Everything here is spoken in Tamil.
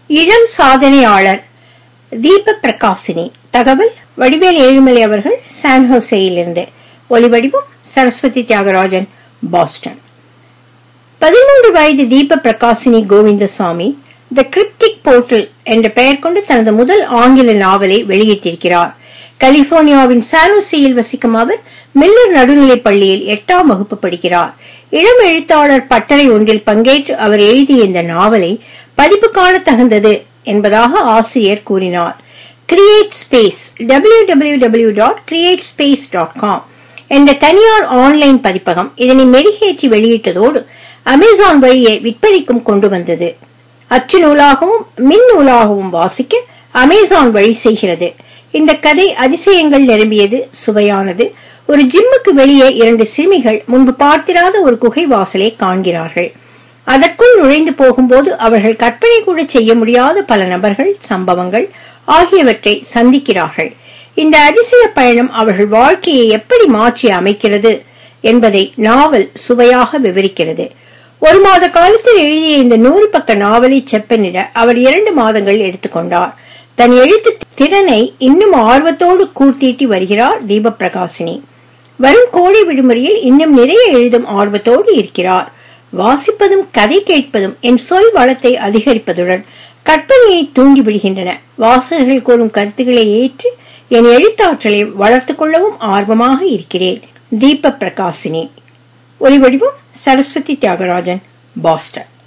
இளம் சாதனையாளர் தீப பிரகாசினி தகவல் வடிவேல் ஏழுமலை அவர்கள் சான்ஹோசேயிலிருந்து ஒலிவடிவம் சரஸ்வதி தியாகராஜன் பாஸ்டன் பதிமூன்று வயது Deepa Prakasini Govindasamy the cryptic portal என்ற பெயர் கொண்டு தனது முதல் ஆங்கில நாவலை வெளியிட்டிருக்கிறார் கலிபோர்னியாவின் சானோசியில் வசிக்கும் அவர் மில்லர் நடுநிலைப் பள்ளியில் எட்டாம் வகுப்பு படிக்கிறார் இளம் எழுத்தாளர் பட்டறை ஒன்றில் பங்கேற்று அவர் எழுதிய இந்த நாவலை பதிப்பு காண தகுந்தது என்பதாக ஆசிரியர் கூறினார் create space W W W dot create space dot com என்ற தனியார் ஆன்லைன் பதிப்பகம் இதனை மெருகேற்றி வெளியிட்டதோடு அமேசான் வழியே விற்பனைக்கும் கொண்டு வந்தது அச்சு நூலாகவும் மின் நூலாகவும் வாசிக்க அமேசான் வழி செய்கிறது இந்த கதை அதிசயங்கள் நிரம்பியது சுவையானது ஒரு ஜிம்முக்கு வெளியே இரண்டு சிறுமிகள் முன்பு பார்த்திராத ஒரு குகை வாசலை காண்கிறார்கள் அதற்குள் நுழைந்து போகும்போது அவர்கள் கற்பனை கூட செய்ய முடியாத பல நபர்கள் சம்பவங்கள் ஆகியவற்றை சந்திக்கிறார்கள் இந்த அதிசய பயணம் அவர்கள் வாழ்க்கையை எப்படி மாற்றி அமைக்கிறது என்பதை நாவல் சுவையாக விவரிக்கிறது ஒரு மாத காலத்தில் எழுதிய இந்த நூறு பக்க நாவலை செப்பனிட அவர் இரண்டு மாதங்கள் எடுத்துக்கொண்டார் தன் எழுத்து திறனை இன்னும் ஆர்வத்தோடு கூர்த்தீட்டி வருகிறார் தீப பிரகாசினி வரும் கோடை விடுமுறையில் இன்னும் நிறைய எழுதும் ஆர்வத்தோடு இருக்கிறார் வாசிப்பதும் கதை கேட்பதும் என் சொல் வளத்தை அதிகரிப்பதுடன் கற்பனையை தூண்டி விடுகின்றன வாசகர்கள் கூறும் கருத்துக்களை ஏற்று என் எழுத்தாற்றலை வளர்த்துக் கொள்ளவும் ஆர்வமாக இருக்கிறேன் தீப பிரகாசினி ஒலிவடிவம் சரஸ்வதி தியாகராஜன் பாஸ்டன்